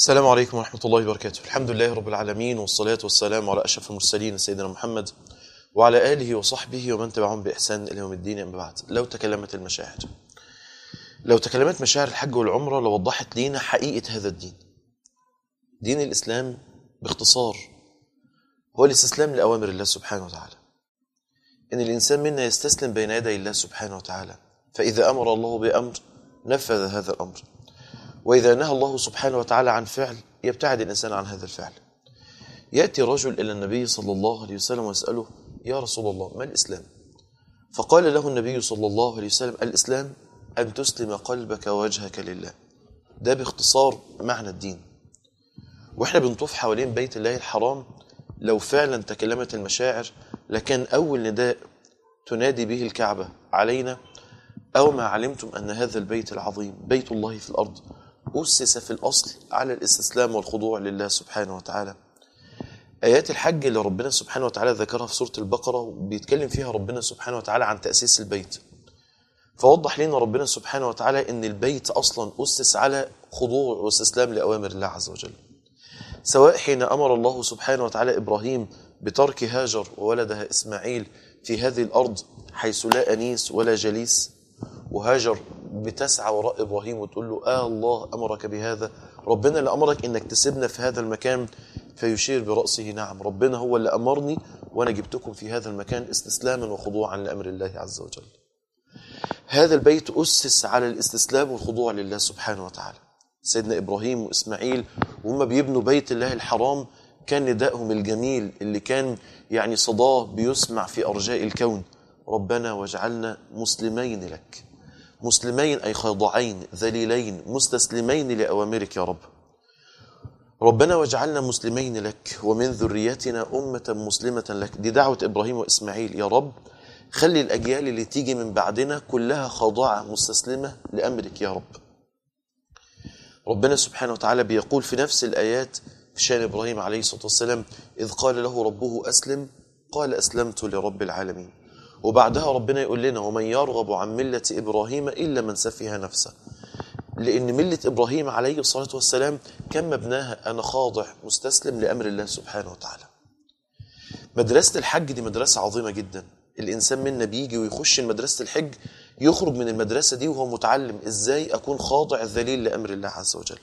السلام عليكم ورحمة الله وبركاته الحمد لله رب العالمين والصلاة والسلام على أشرف المرسلين سيدنا محمد وعلى آله وصحبه ومن تبعهم بإحسان إلى يوم الدين أما بعد لو تكلمت المشاعر لو تكلمت مشاعر الحج والعمرة لوضحت لينا حقيقة هذا الدين دين الإسلام باختصار هو الاستسلام لأوامر الله سبحانه وتعالى إن الإنسان منا يستسلم بين يدي الله سبحانه وتعالى فإذا أمر الله بأمر نفذ هذا الأمر وإذا نهى الله سبحانه وتعالى عن فعل يبتعد الإنسان عن هذا الفعل يأتي رجل إلى النبي صلى الله عليه وسلم ويسأله يا رسول الله ما الإسلام فقال له النبي صلى الله عليه وسلم الإسلام أن تسلم قلبك ووجهك لله ده باختصار معنى الدين وإحنا بنطوف حوالين بيت الله الحرام لو فعلا تكلمت المشاعر لكان أول نداء تنادي به الكعبة علينا أو ما علمتم أن هذا البيت العظيم بيت الله في الأرض أسس في الأصل على الاستسلام والخضوع لله سبحانه وتعالى آيات الحج اللي ربنا سبحانه وتعالى ذكرها في سورة البقرة وبيتكلم فيها ربنا سبحانه وتعالى عن تأسيس البيت فوضح لنا ربنا سبحانه وتعالى أن البيت أصلا أسس على خضوع واستسلام لأوامر الله عز وجل سواء حين أمر الله سبحانه وتعالى إبراهيم بترك هاجر وولدها إسماعيل في هذه الأرض حيث لا أنيس ولا جليس وهاجر بتسعى وراء إبراهيم وتقول له آه الله أمرك بهذا ربنا اللي أمرك إنك تسيبنا في هذا المكان فيشير برأسه نعم ربنا هو اللي أمرني وأنا جبتكم في هذا المكان استسلاما وخضوعا لأمر الله عز وجل هذا البيت أسس على الاستسلام والخضوع لله سبحانه وتعالى سيدنا إبراهيم وإسماعيل وهم بيبنوا بيت الله الحرام كان ندائهم الجميل اللي كان يعني صداه بيسمع في أرجاء الكون ربنا واجعلنا مسلمين لك مسلمين أي خاضعين ذليلين مستسلمين لأوامرك يا رب ربنا واجعلنا مسلمين لك ومن ذريتنا أمة مسلمة لك دي دعوة إبراهيم وإسماعيل يا رب خلي الأجيال اللي تيجي من بعدنا كلها خاضعة مستسلمة لأمرك يا رب ربنا سبحانه وتعالى بيقول في نفس الآيات في شان إبراهيم عليه الصلاة والسلام إذ قال له ربه أسلم قال أسلمت لرب العالمين وبعدها ربنا يقول لنا ومن يرغب عن ملة إبراهيم إلا من سفه نفسه لأن ملة إبراهيم عليه الصلاة والسلام كان مبناها أنا خاضع مستسلم لأمر الله سبحانه وتعالى مدرسة الحج دي مدرسة عظيمة جدا الإنسان منا بيجي ويخش مدرسة الحج يخرج من المدرسة دي وهو متعلم إزاي أكون خاضع ذليل لأمر الله عز وجل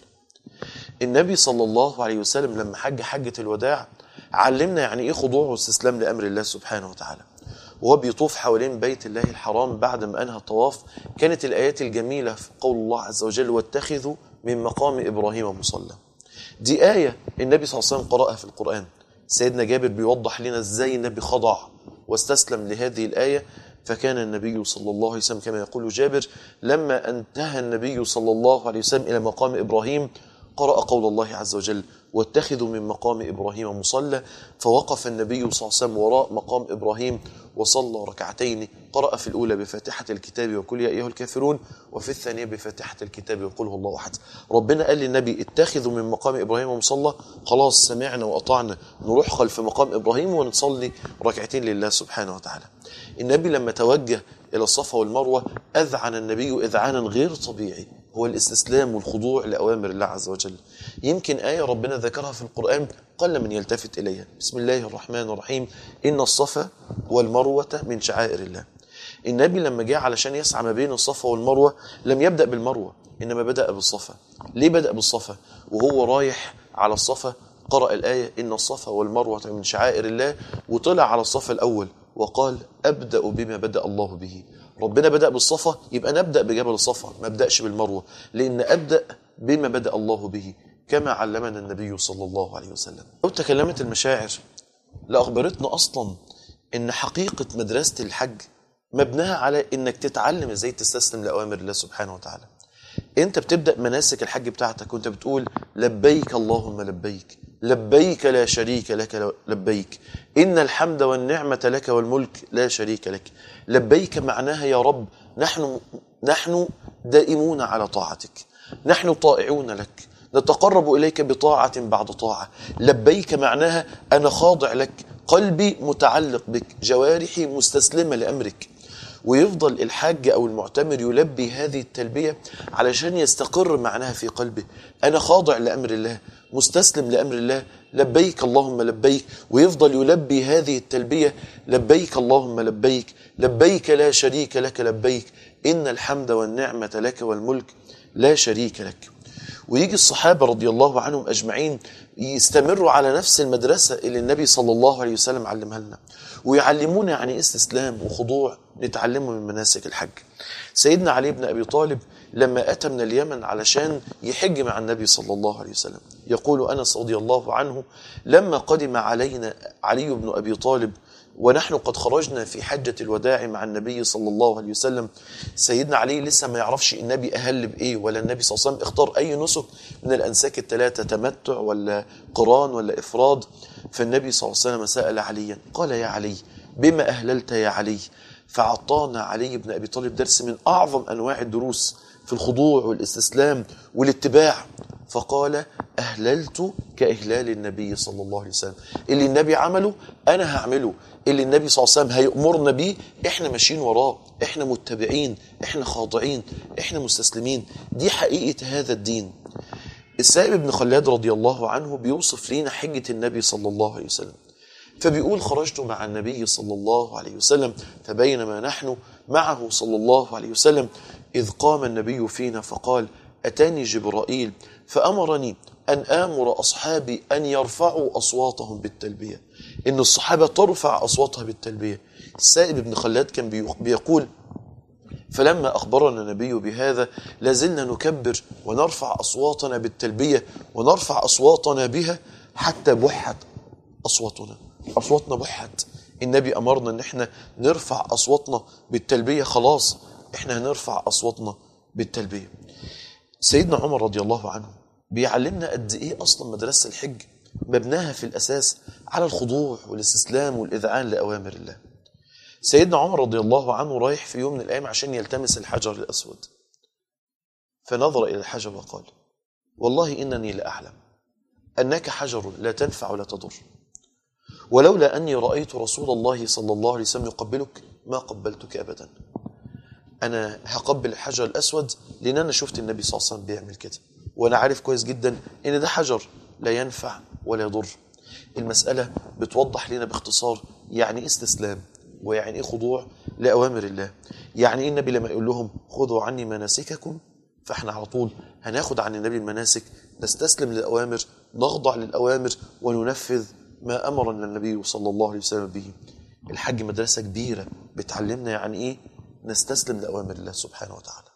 النبي صلى الله عليه وسلم لما حج حجة الوداع علمنا يعني إيه خضوع واستسلام لأمر الله سبحانه وتعالى وهو بيطوف حوالين بيت الله الحرام بعد ما أنهى الطواف كانت الآيات الجميلة في قول الله عز وجل واتخذوا من مقام إبراهيم مصلى دي آية النبي صلى الله عليه وسلم قرأها في القرآن سيدنا جابر بيوضح لنا ازاي النبي خضع واستسلم لهذه الآية فكان النبي صلى الله عليه وسلم كما يقول جابر لما انتهى النبي صلى الله عليه وسلم إلى مقام إبراهيم قرأ قول الله عز وجل واتخذوا من مقام إبراهيم مصلى فوقف النبي صلى الله عليه وسلم وراء مقام إبراهيم وصلى ركعتين قرأ في الأولى بفاتحة الكتاب وكل يا أيها الكافرون وفي الثانية بفاتحة الكتاب وقل هو الله أحد ربنا قال للنبي اتخذوا من مقام إبراهيم مصلى خلاص سمعنا وأطعنا نروح خلف مقام إبراهيم ونصلي ركعتين لله سبحانه وتعالى النبي لما توجه إلى الصفا والمروة أذعن النبي إذعانا غير طبيعي هو الاستسلام والخضوع لأوامر الله عز وجل يمكن آية ربنا ذكرها في القرآن قل من يلتفت إليها بسم الله الرحمن الرحيم إن الصفا والمروة من شعائر الله النبي لما جاء علشان يسعى ما بين الصفا والمروة لم يبدأ بالمروة إنما بدأ بالصفا ليه بدأ بالصفا وهو رايح على الصفا قرأ الآية إن الصفا والمروة من شعائر الله وطلع على الصفا الأول وقال أبدأ بما بدأ الله به ربنا بدأ بالصفا يبقى نبدأ بجبل الصفا ما ابدأش بالمروة لأن أبدأ بما بدأ الله به كما علمنا النبي صلى الله عليه وسلم لو تكلمت المشاعر لأخبرتنا أصلا إن حقيقة مدرسة الحج مبناها على إنك تتعلم إزاي تستسلم لأوامر الله سبحانه وتعالى أنت بتبدأ مناسك الحج بتاعتك وأنت بتقول لبيك اللهم لبيك لبيك لا شريك لك لبيك إن الحمد والنعمة لك والملك لا شريك لك لبيك معناها يا رب نحن نحن دائمون على طاعتك نحن طائعون لك نتقرب إليك بطاعة بعد طاعة لبيك معناها أنا خاضع لك قلبي متعلق بك جوارحي مستسلمة لأمرك ويفضل الحاج أو المعتمر يلبي هذه التلبية علشان يستقر معناها في قلبه أنا خاضع لأمر الله مستسلم لأمر الله لبيك اللهم لبيك ويفضل يلبي هذه التلبية لبيك اللهم لبيك لبيك لا شريك لك لبيك إن الحمد والنعمة لك والملك لا شريك لك ويجي الصحابة رضي الله عنهم أجمعين يستمروا على نفس المدرسة اللي النبي صلى الله عليه وسلم علمها لنا ويعلمونا يعني استسلام وخضوع نتعلمه من مناسك الحج سيدنا علي بن أبي طالب لما أتى من اليمن علشان يحج مع النبي صلى الله عليه وسلم يقول أنس رضي الله عنه لما قدم علينا علي بن أبي طالب ونحن قد خرجنا في حجة الوداع مع النبي صلى الله عليه وسلم سيدنا علي لسه ما يعرفش النبي أهل بإيه ولا النبي صلى الله عليه وسلم اختار أي نسك من الأنساك الثلاثة تمتع ولا قران ولا إفراد فالنبي صلى الله عليه وسلم سأل عليا قال يا علي بما أهللت يا علي فعطانا علي بن أبي طالب درس من أعظم أنواع الدروس في الخضوع والاستسلام والاتباع فقال أهللت كإهلال النبي صلى الله عليه وسلم اللي النبي عمله أنا هعمله اللي النبي صلى الله عليه وسلم هيأمرنا بيه احنا ماشيين وراه احنا متبعين احنا خاضعين احنا مستسلمين دي حقيقة هذا الدين السائب بن خلاد رضي الله عنه بيوصف لنا حجة النبي صلى الله عليه وسلم فبيقول خرجت مع النبي صلى الله عليه وسلم فبينما نحن معه صلى الله عليه وسلم إذ قام النبي فينا فقال أتاني جبرائيل فأمرني أن آمر أصحابي أن يرفعوا أصواتهم بالتلبية إن الصحابة ترفع أصواتها بالتلبية السائب بن خلاد كان بيقول فلما أخبرنا النبي بهذا لازلنا نكبر ونرفع أصواتنا بالتلبية ونرفع أصواتنا بها حتى بحت أصواتنا أصواتنا بحت النبي أمرنا أن احنا نرفع أصواتنا بالتلبية خلاص احنا هنرفع أصواتنا بالتلبية سيدنا عمر رضي الله عنه بيعلمنا قد ايه اصلا مدرسه الحج مبناها في الاساس على الخضوع والاستسلام والاذعان لاوامر الله. سيدنا عمر رضي الله عنه رايح في يوم من الايام عشان يلتمس الحجر الاسود. فنظر الى الحجر وقال: والله انني لاعلم انك حجر لا تنفع ولا تضر. ولولا اني رايت رسول الله صلى الله عليه وسلم يقبلك ما قبلتك ابدا. انا هقبل الحجر الاسود لان انا شفت النبي صلى الله عليه وسلم بيعمل كده. وانا عارف كويس جدا ان ده حجر لا ينفع ولا يضر المسألة بتوضح لنا باختصار يعني ايه استسلام ويعني ايه خضوع لأوامر الله يعني ايه النبي لما يقول لهم خذوا عني مناسككم فاحنا على طول هناخد عن النبي المناسك نستسلم للأوامر نخضع للأوامر وننفذ ما أمرنا النبي صلى الله عليه وسلم به الحج مدرسة كبيرة بتعلمنا يعني ايه نستسلم لأوامر الله سبحانه وتعالى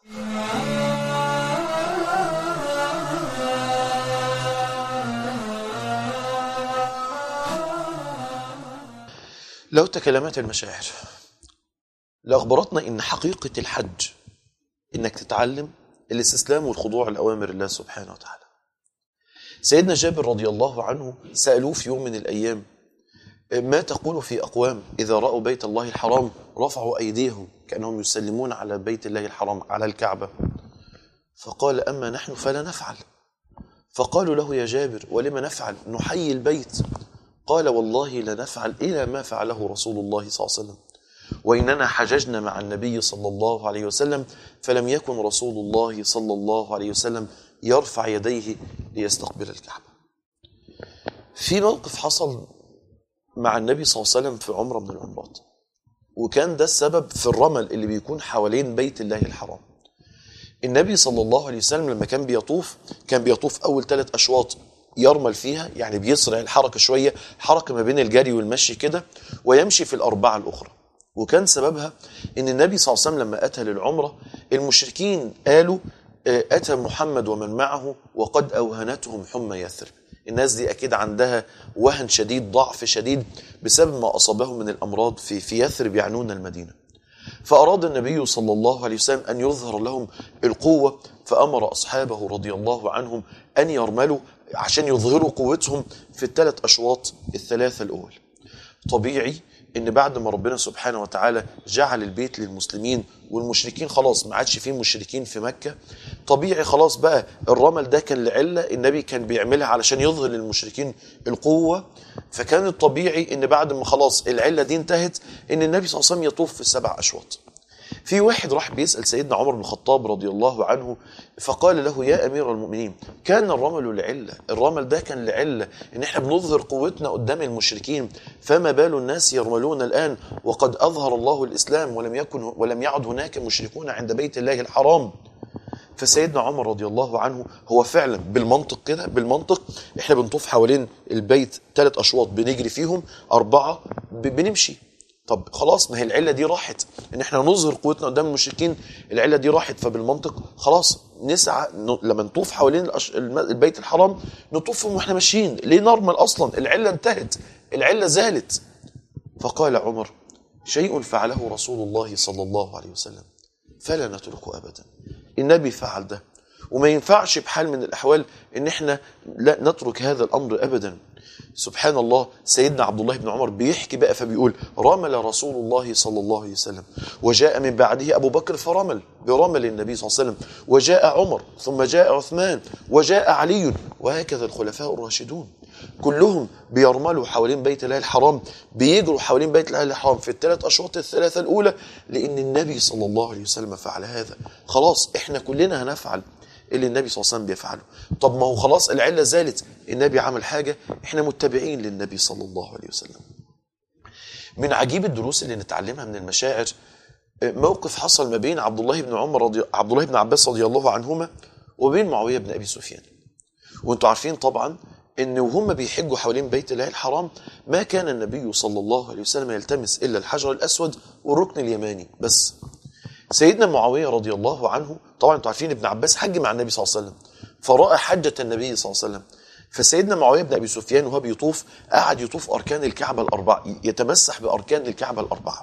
لو تكلمت المشاعر لأخبرتنا إن حقيقة الحج إنك تتعلم الاستسلام والخضوع لأوامر الله سبحانه وتعالى سيدنا جابر رضي الله عنه سألوه في يوم من الأيام ما تقول في أقوام إذا رأوا بيت الله الحرام رفعوا أيديهم كأنهم يسلمون على بيت الله الحرام على الكعبة فقال أما نحن فلا نفعل فقالوا له يا جابر ولم نفعل نحيي البيت قال والله لنفعل إلى ما فعله رسول الله صلى الله عليه وسلم وإننا حججنا مع النبي صلى الله عليه وسلم فلم يكن رسول الله صلى الله عليه وسلم يرفع يديه ليستقبل الكعبة في موقف حصل مع النبي صلى الله عليه وسلم في عمرة من العمرات وكان ده السبب في الرمل اللي بيكون حوالين بيت الله الحرام النبي صلى الله عليه وسلم لما كان بيطوف كان بيطوف أول ثلاث أشواط يرمل فيها يعني بيسرع الحركة شوية حركة ما بين الجري والمشي كده ويمشي في الأربعة الأخرى وكان سببها ان النبي صلى الله عليه وسلم لما اتى للعمره المشركين قالوا اتى محمد ومن معه وقد اوهنتهم حمى يثرب الناس دي اكيد عندها وهن شديد ضعف شديد بسبب ما اصابهم من الامراض في في يثرب يعنون المدينه فاراد النبي صلى الله عليه وسلم ان يظهر لهم القوه فامر اصحابه رضي الله عنهم ان يرملوا عشان يظهروا قوتهم في الثلاث اشواط الثلاثه الاول طبيعي ان بعد ما ربنا سبحانه وتعالى جعل البيت للمسلمين والمشركين خلاص ما عادش فيه مشركين في مكه طبيعي خلاص بقى الرمل ده كان لعله النبي كان بيعملها علشان يظهر للمشركين القوه فكان الطبيعي ان بعد ما خلاص العله دي انتهت ان النبي صلى الله عليه وسلم يطوف في السبع اشواط في واحد راح بيسأل سيدنا عمر بن الخطاب رضي الله عنه فقال له يا أمير المؤمنين كان الرمل لعلة الرمل ده كان لعلة إن إحنا بنظهر قوتنا قدام المشركين فما بال الناس يرملون الآن وقد أظهر الله الإسلام ولم يكن ولم يعد هناك مشركون عند بيت الله الحرام فسيدنا عمر رضي الله عنه هو فعلا بالمنطق كده بالمنطق احنا بنطوف حوالين البيت ثلاث اشواط بنجري فيهم اربعه ب- بنمشي طب خلاص ما هي العله دي راحت ان احنا نظهر قوتنا قدام المشركين العله دي راحت فبالمنطق خلاص نسعى ن- لما نطوف حوالين الأش- الم- البيت الحرام نطوفهم واحنا ماشيين ليه نرمل اصلا العله انتهت العله زالت فقال عمر شيء فعله رسول الله صلى الله عليه وسلم فلا نتركه ابدا النبي فعل ده وما ينفعش بحال من الاحوال ان احنا لا نترك هذا الامر ابدا سبحان الله سيدنا عبد الله بن عمر بيحكي بقى فبيقول رمل رسول الله صلى الله عليه وسلم وجاء من بعده ابو بكر فرمل برمل النبي صلى الله عليه وسلم وجاء عمر ثم جاء عثمان وجاء علي وهكذا الخلفاء الراشدون كلهم بيرملوا حوالين بيت الله الحرام بيجروا حوالين بيت الله الحرام في الثلاث اشواط الثلاثه الاولى لان النبي صلى الله عليه وسلم فعل هذا خلاص احنا كلنا هنفعل اللي النبي صلى الله عليه وسلم بيفعله طب ما هو خلاص العله زالت النبي عمل حاجه احنا متبعين للنبي صلى الله عليه وسلم من عجيب الدروس اللي نتعلمها من المشاعر موقف حصل ما بين عبد الله بن عمر رضي عبد الله بن عباس رضي الله عنهما وبين معاويه بن ابي سفيان وانتم عارفين طبعا ان وهم بيحجوا حوالين بيت الله الحرام ما كان النبي صلى الله عليه وسلم يلتمس الا الحجر الاسود والركن اليماني بس سيدنا معاويه رضي الله عنه طبعا انتم عارفين ابن عباس حج مع النبي صلى الله عليه وسلم فراى حجه النبي صلى الله عليه وسلم فسيدنا معاويه بن ابي سفيان وهو بيطوف قعد يطوف اركان الكعبه الاربعه يتمسح باركان الكعبه الاربعه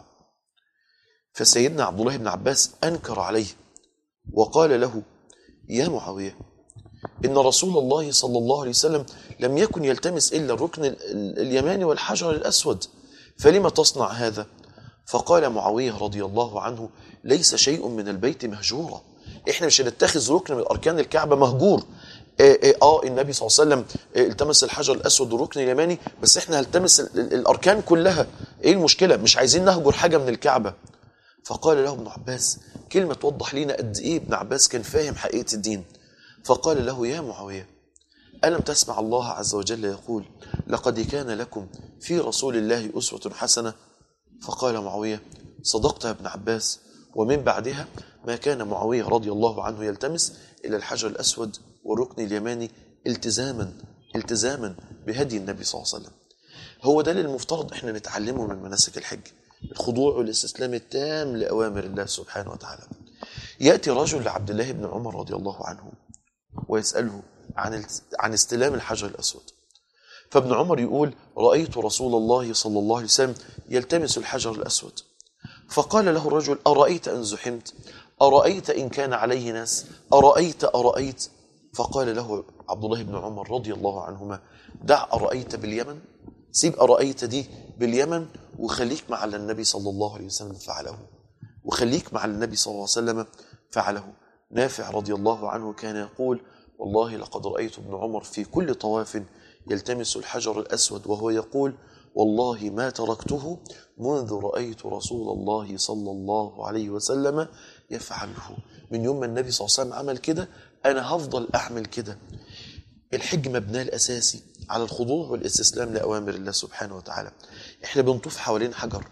فسيدنا عبد الله بن عباس انكر عليه وقال له يا معاويه ان رسول الله صلى الله عليه وسلم لم يكن يلتمس الا الركن ال- ال- اليماني والحجر الاسود فلم تصنع هذا فقال معاويه رضي الله عنه ليس شيء من البيت مهجورا احنا مش هنتخذ ركن من اركان الكعبه مهجور اه, اه, آه النبي صلى الله عليه وسلم آه، التمس الحجر الاسود والركن اليماني بس احنا هنلتمس ال- ال- الاركان كلها ايه المشكله مش عايزين نهجر حاجه من الكعبه فقال له ابن عباس كلمه توضح لنا قد ايه ابن عباس كان فاهم حقيقه الدين فقال له يا معاويه ألم تسمع الله عز وجل يقول لقد كان لكم في رسول الله أسوة حسنة فقال معاوية صدقت يا ابن عباس ومن بعدها ما كان معاوية رضي الله عنه يلتمس إلى الحجر الأسود والركن اليماني التزاما التزاما بهدي النبي صلى الله عليه وسلم هو ده اللي المفترض احنا نتعلمه من مناسك الحج الخضوع والاستسلام التام لأوامر الله سبحانه وتعالى يأتي رجل لعبد الله بن عمر رضي الله عنه ويسأله عن عن استلام الحجر الأسود فابن عمر يقول رأيت رسول الله صلى الله عليه وسلم يلتمس الحجر الأسود فقال له الرجل أرأيت أن زحمت أرأيت إن كان عليه ناس أرأيت أرأيت فقال له عبد الله بن عمر رضي الله عنهما دع أرأيت باليمن سيب أرأيت دي باليمن وخليك مع اللي النبي صلى الله عليه وسلم فعله وخليك مع النبي صلى الله عليه وسلم فعله نافع رضي الله عنه كان يقول والله لقد رأيت ابن عمر في كل طواف يلتمس الحجر الأسود وهو يقول والله ما تركته منذ رأيت رسول الله صلى الله عليه وسلم يفعله من يوم ما النبي صلى الله عليه وسلم عمل كده أنا هفضل أعمل كده الحج مبناه الأساسي على الخضوع والاستسلام لأوامر الله سبحانه وتعالى احنا بنطوف حوالين حجر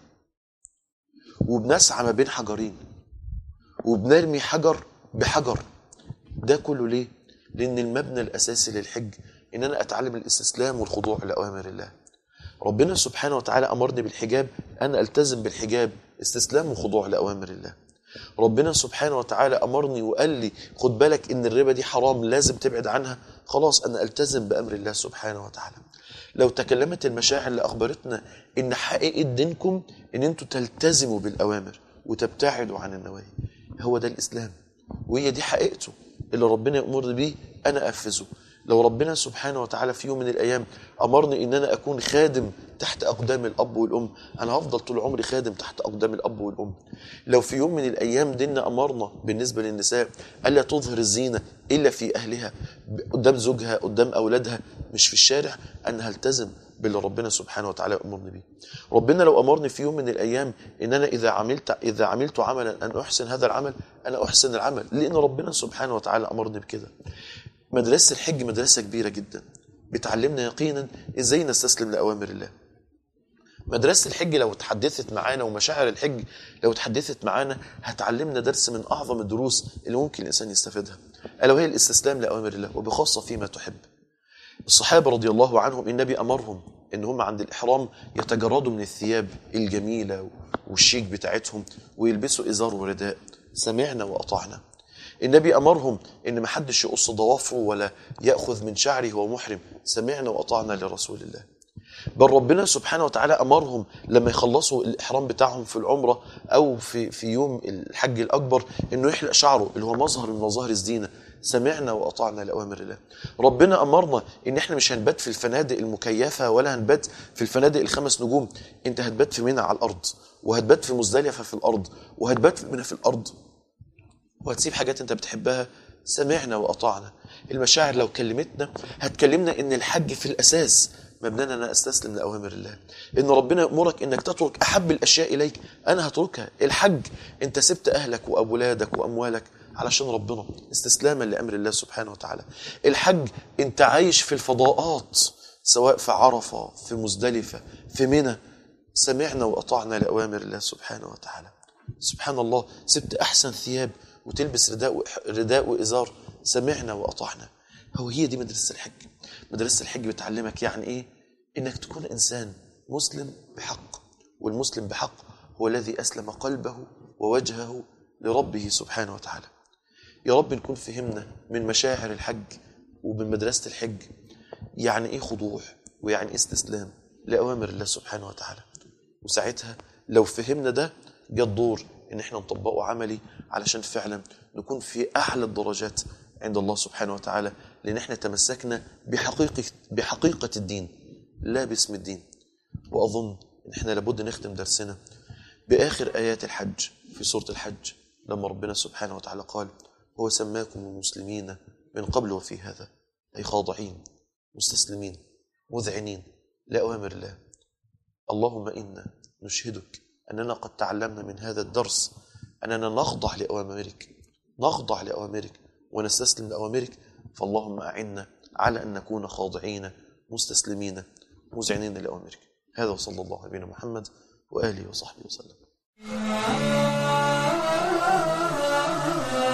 وبنسعى ما بين حجرين وبنرمي حجر بحجر ده كله ليه؟ لأن المبنى الأساسي للحج إن أنا أتعلم الاستسلام والخضوع لأوامر الله ربنا سبحانه وتعالى أمرني بالحجاب أنا ألتزم بالحجاب استسلام وخضوع لأوامر الله ربنا سبحانه وتعالى أمرني وقال لي خد بالك إن الربا دي حرام لازم تبعد عنها خلاص أنا ألتزم بأمر الله سبحانه وتعالى لو تكلمت المشاعر اللي أخبرتنا إن حقيقة دينكم إن أنتوا تلتزموا بالأوامر وتبتعدوا عن النواهي هو ده الإسلام وهي دي حقيقته اللي ربنا يأمرني بيه أنا أنفذه لو ربنا سبحانه وتعالى في يوم من الأيام أمرني إن أنا أكون خادم تحت أقدام الأب والأم أنا هفضل طول عمري خادم تحت أقدام الأب والأم لو في يوم من الأيام ديننا أمرنا بالنسبة للنساء ألا تظهر الزينة إلا في أهلها قدام زوجها قدام أولادها مش في الشارع انا هلتزم باللي ربنا سبحانه وتعالى امرني بيه ربنا لو امرني في يوم من الايام ان انا اذا عملت اذا عملت عملا ان احسن هذا العمل انا احسن العمل لان ربنا سبحانه وتعالى امرني بكده مدرسه الحج مدرسه كبيره جدا بتعلمنا يقينا ازاي نستسلم لاوامر الله مدرسة الحج لو تحدثت معانا ومشاعر الحج لو تحدثت معانا هتعلمنا درس من أعظم الدروس اللي ممكن الإنسان يستفيدها ألا وهي الاستسلام لأوامر الله وبخاصة فيما تحب الصحابة رضي الله عنهم النبي أمرهم إن هم عند الإحرام يتجردوا من الثياب الجميلة والشيك بتاعتهم ويلبسوا إزار ورداء سمعنا وأطعنا النبي أمرهم إن ما حدش يقص ضوافره ولا يأخذ من شعره وهو محرم سمعنا وأطعنا لرسول الله بل ربنا سبحانه وتعالى امرهم لما يخلصوا الاحرام بتاعهم في العمره او في في يوم الحج الاكبر انه يحلق شعره اللي هو مظهر من مظاهر الزينه سمعنا واطعنا لاوامر الله ربنا امرنا ان احنا مش هنبات في الفنادق المكيفه ولا هنبات في الفنادق الخمس نجوم انت هتبات في منى على الارض وهتبات في مزدلفه في الارض وهتبات في منى في الارض وهتسيب حاجات انت بتحبها سمعنا واطعنا المشاعر لو كلمتنا هتكلمنا ان الحج في الاساس مبنى ان انا استسلم لاوامر الله ان ربنا يامرك انك تترك احب الاشياء اليك انا هتركها الحج انت سبت اهلك واولادك واموالك علشان ربنا استسلاما لامر الله سبحانه وتعالى الحج انت عايش في الفضاءات سواء في عرفه في مزدلفه في منى سمعنا واطعنا لاوامر الله سبحانه وتعالى سبحان الله سبت احسن ثياب وتلبس رداء رداء وازار سمعنا واطعنا هو هي دي مدرسه الحج مدرسه الحج بتعلمك يعني ايه انك تكون انسان مسلم بحق والمسلم بحق هو الذي اسلم قلبه ووجهه لربه سبحانه وتعالى يا رب نكون فهمنا من مشاعر الحج ومن مدرسه الحج يعني ايه خضوع ويعني ايه استسلام لاوامر الله سبحانه وتعالى وساعتها لو فهمنا ده جاء الدور ان احنا نطبقه عملي علشان فعلا نكون في اعلى الدرجات عند الله سبحانه وتعالى لان احنا تمسكنا بحقيقه بحقيقه الدين لا باسم الدين واظن ان احنا لابد نختم درسنا باخر ايات الحج في سوره الحج لما ربنا سبحانه وتعالى قال هو سماكم المسلمين من قبل وفي هذا اي خاضعين مستسلمين مذعنين لاوامر الله اللهم انا نشهدك اننا قد تعلمنا من هذا الدرس اننا نخضع لاوامرك نخضع لاوامرك ونستسلم لاوامرك فاللهم اعنا على ان نكون خاضعين مستسلمين مذعنين لاوامرك هذا وصلى الله على نبينا محمد واله وصحبه وسلم